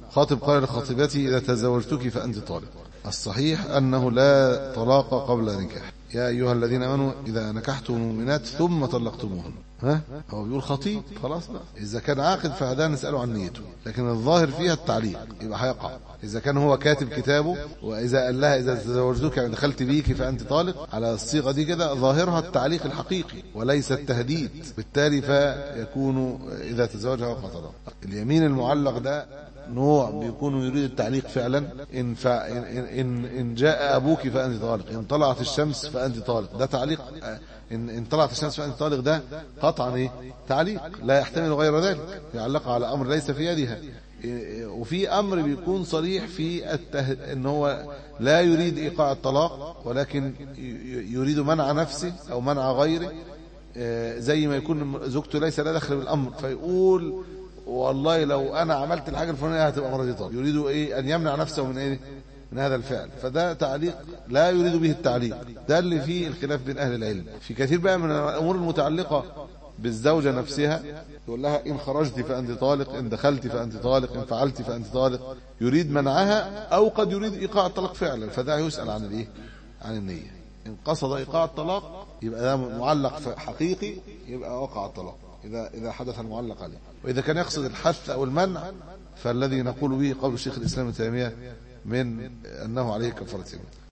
خاطب قال لخطيبتي إذا تزوجتك فأنت طالق الصحيح أنه لا طلاق قبل نكاح يا أيها الذين آمنوا إذا نكحتم المؤمنات ثم طلقتموهن ها هو بيقول خطيب خلاص بقى إذا كان عاقد فهذا نسأله عن نيته لكن الظاهر فيها التعليق يبقى هيقع إذا كان هو كاتب كتابه وإذا قال لها إذا تزوجتك يعني دخلت بيكي فأنت طالق على الصيغة دي كده ظاهرها التعليق الحقيقي وليس التهديد بالتالي فيكون إذا تزوجها وقع طلاق اليمين المعلق ده نوع بيكون يريد التعليق فعلا إن, فع إن, إن, إن جاء أبوك فأنت طالق إن طلعت الشمس فأنت طالق ده تعليق إن, إن طلعت الشمس فأنت طالق ده قطعا إيه؟ تعليق لا يحتمل غير ذلك يعلق على أمر ليس في يدها وفي أمر بيكون صريح في الته... إن هو لا يريد إيقاع الطلاق ولكن يريد منع نفسه أو منع غيره زي ما يكون زوجته ليس لا دخل بالأمر فيقول والله لو انا عملت الحاجه الفلانيه هتبقى مرضي طب يريد ايه ان يمنع نفسه من ايه من هذا الفعل فده تعليق لا يريد به التعليق ده اللي فيه الخلاف بين اهل العلم في كثير بقى من الامور المتعلقه بالزوجة نفسها يقول لها إن خرجت فأنت طالق إن دخلت فأنت طالق إن فعلت فأنت طالق يريد منعها أو قد يريد إيقاع الطلاق فعلا فده يسأل عن الإيه عن النية إن قصد إيقاع الطلاق يبقى ده معلق حقيقي يبقى وقع الطلاق إذا إذا حدث المعلق عليه وإذا كان يقصد الحث أو المنع فالذي نقول به قول الشيخ الإسلام ابن تيمية من أنه عليه كفارة